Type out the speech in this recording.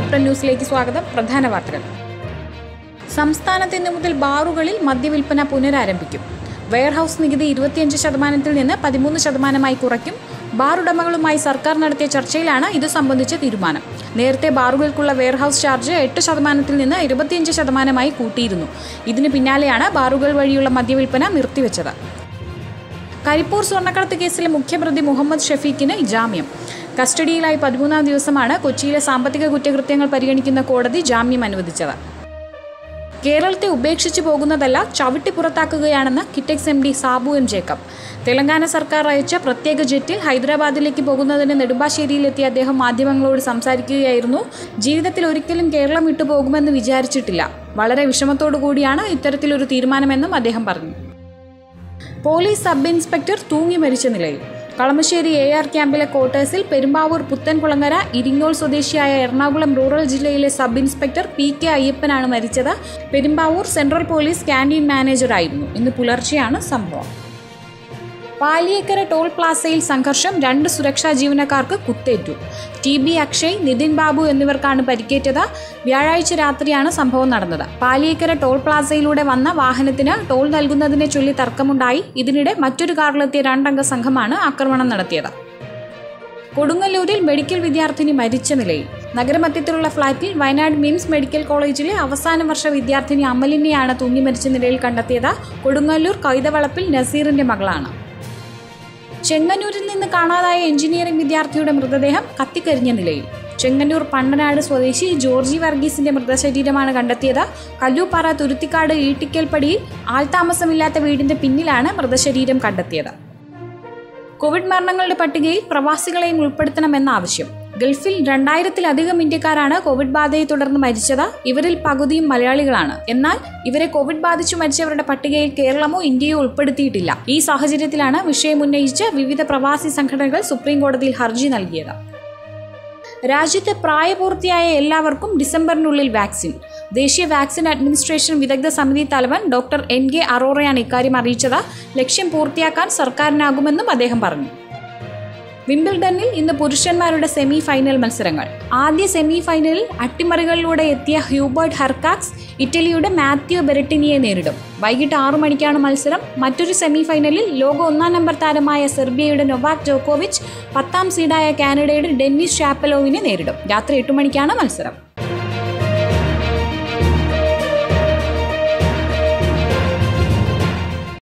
open ന്യൂസിലേക്ക് സ്വാഗതം പ്രധാന വാർത്തകൾ സംസ്ഥാനത്ത് ഇന്നു മുതൽ ബാറുകളിൽ മദ്യവിൽപ്പന പുനരാരംഭിക്കും വെയർഹൌസ് നികുതി ഇരുപത്തിയഞ്ച് ശതമാനത്തിൽ നിന്ന് പതിമൂന്ന് ശതമാനമായി കുറയ്ക്കും ബാർ ഉടമകളുമായി സർക്കാർ നടത്തിയ ചർച്ചയിലാണ് ഇത് സംബന്ധിച്ച തീരുമാനം നേരത്തെ ബാറുകൾക്കുള്ള വെയർഹൌസ് ചാർജ് എട്ട് ശതമാനത്തിൽ നിന്ന് ഇരുപത്തിയഞ്ച് ശതമാനമായി കൂട്ടിയിരുന്നു ഇതിന് പിന്നാലെയാണ് ബാറുകൾ വഴിയുള്ള മദ്യവിൽപ്പന നിർത്തിവെച്ചത് കരിപ്പൂർ സ്വർണ്ണക്കടത്ത് കേസിലെ മുഖ്യപ്രതി മുഹമ്മദ് ഷഫീഖിന് ജാമ്യം കസ്റ്റഡിയിലായി പതിമൂന്നാം ദിവസമാണ് കൊച്ചിയിലെ സാമ്പത്തിക കുറ്റകൃത്യങ്ങൾ പരിഗണിക്കുന്ന കോടതി ജാമ്യം അനുവദിച്ചത് കേരളത്തെ ഉപേക്ഷിച്ചു പോകുന്നതല്ല ചവിട്ടി പുറത്താക്കുകയാണെന്ന് Kitex M D Sabu M Jacob Telangana സർക്കാർ അയച്ച പ്രത്യേക ജെറ്റിൽ ഹൈദരാബാദിലേക്ക് പോകുന്നതിന് നെടുമ്പാശ്ശേരിയിലെത്തിയ അദ്ദേഹം മാധ്യമങ്ങളോട് സംസാരിക്കുകയായിരുന്നു ജീവിതത്തിൽ ഒരിക്കലും കേരളം വിട്ടുപോകുമെന്ന് വിചാരിച്ചിട്ടില്ല വളരെ വിഷമത്തോടു കൂടിയാണ് ഇത്തരത്തിലൊരു തീരുമാനമെന്നും അദ്ദേഹം പറഞ്ഞു പോലീസ് സബ് ഇൻസ്പെക്ടർ തൂങ്ങി മരിച്ച നിലയിൽ കളമശ്ശേരി എ ആർ ക്യാമ്പിലെ ക്വാർട്ടേഴ്സിൽ പെരുമ്പാവൂർ പുത്തൻകുളങ്ങര ഇരിങ്ങോൾ സ്വദേശിയായ എറണാകുളം റൂറൽ ജില്ലയിലെ സബ് ഇൻസ്പെക്ടർ പി കെ അയ്യപ്പനാണ് മരിച്ചത് പെരുമ്പാവൂർ സെൻട്രൽ പോലീസ് ക്യാൻറ്റീൻ മാനേജറായിരുന്നു ഇന്ന് പുലർച്ചെയാണ് സംഭവം പാലിയേക്കര ടോൾ പ്ലാസയിൽ സംഘർഷം രണ്ട് സുരക്ഷാ ജീവനക്കാർക്ക് കുത്തേറ്റു ടി ബി അക്ഷയ് നിതിൻ ബാബു എന്നിവർക്കാണ് പരിക്കേറ്റത് വ്യാഴാഴ്ച രാത്രിയാണ് സംഭവം നടന്നത് പാലിയേക്കര ടോൾ പ്ലാസയിലൂടെ വന്ന വാഹനത്തിന് ടോൾ നൽകുന്നതിനെ ചൊല്ലി തർക്കമുണ്ടായി ഇതിനിടെ മറ്റൊരു കാറിലെത്തിയ രണ്ടംഗ സംഘമാണ് ആക്രമണം നടത്തിയത് കൊടുങ്ങല്ലൂരിൽ മെഡിക്കൽ വിദ്യാർത്ഥിനി മരിച്ച നിലയിൽ നഗരമധ്യത്തിലുള്ള ഫ്ളാറ്റിൽ വയനാട് മിംസ് മെഡിക്കൽ കോളേജിലെ അവസാന വർഷ വിദ്യാർത്ഥിനി അമലിനെയാണ് തൂങ്ങി മരിച്ച നിലയിൽ കണ്ടെത്തിയത് കൊടുങ്ങല്ലൂർ കൈതവളപ്പിൽ നസീറിന്റെ മകളാണ് ചെങ്ങന്നൂരിൽ നിന്ന് കാണാതായ എഞ്ചിനീയറിംഗ് വിദ്യാർത്ഥിയുടെ മൃതദേഹം കത്തിക്കരിഞ്ഞ നിലയിൽ ചെങ്ങന്നൂർ പണ്ടനാട് സ്വദേശി ജോർജി വർഗീസിന്റെ മൃതശരീരമാണ് കണ്ടെത്തിയത് കല്ലൂപ്പാറ തുരുത്തിക്കാട് ഈട്ടിക്കൽപ്പടിയിൽ ആൾതാമസമില്ലാത്ത വീടിന്റെ പിന്നിലാണ് മൃതശരീരം കണ്ടെത്തിയത് കോവിഡ് മരണങ്ങളുടെ പട്ടികയിൽ പ്രവാസികളെയും ഉൾപ്പെടുത്തണമെന്ന ആവശ്യം ഗൾഫിൽ രണ്ടായിരത്തിലധികം ഇന്ത്യക്കാരാണ് കോവിഡ് ബാധയെ തുടർന്ന് മരിച്ചത് ഇവരിൽ പകുതിയും മലയാളികളാണ് എന്നാൽ ഇവരെ കോവിഡ് ബാധിച്ചു മരിച്ചവരുടെ പട്ടികയിൽ കേരളമോ ഇന്ത്യയോ ഉൾപ്പെടുത്തിയിട്ടില്ല ഈ സാഹചര്യത്തിലാണ് വിഷയം ഉന്നയിച്ച് വിവിധ പ്രവാസി സംഘടനകൾ സുപ്രീം കോടതിയിൽ ഹർജി നൽകിയത് രാജ്യത്ത് പ്രായപൂർത്തിയായ എല്ലാവർക്കും ഡിസംബറിനുള്ളിൽ വാക്സിൻ ദേശീയ വാക്സിൻ അഡ്മിനിസ്ട്രേഷൻ വിദഗ്ധ സമിതി തലവൻ ഡോക്ടർ എൻ കെ അറോറയാണ് ഇക്കാര്യം അറിയിച്ചത് ലക്ഷ്യം പൂർത്തിയാക്കാൻ സർക്കാരിനാകുമെന്നും അദ്ദേഹം പറഞ്ഞു വിംബിൾഡണിൽ ഇന്ന് പുരുഷന്മാരുടെ സെമി ഫൈനൽ മത്സരങ്ങൾ ആദ്യ സെമി ഫൈനലിൽ അട്ടിമറികളിലൂടെ എത്തിയ ഹ്യൂബർട്ട് ഹർക്കാക്സ് ഇറ്റലിയുടെ മാത്യു ബെരട്ടിനിയെ നേരിടും വൈകിട്ട് ആറു മണിക്കാണ് മത്സരം മറ്റൊരു സെമി ഫൈനലിൽ ലോക ഒന്നാം നമ്പർ താരമായ സെർബിയയുടെ നൊവാക് ജോക്കോവിച്ച് പത്താം സീഡായ കാനഡയുടെ ഡെന്നിസ് ഷാപ്പലോവിനെ നേരിടും രാത്രി എട്ട് മണിക്കാണ് മത്സരം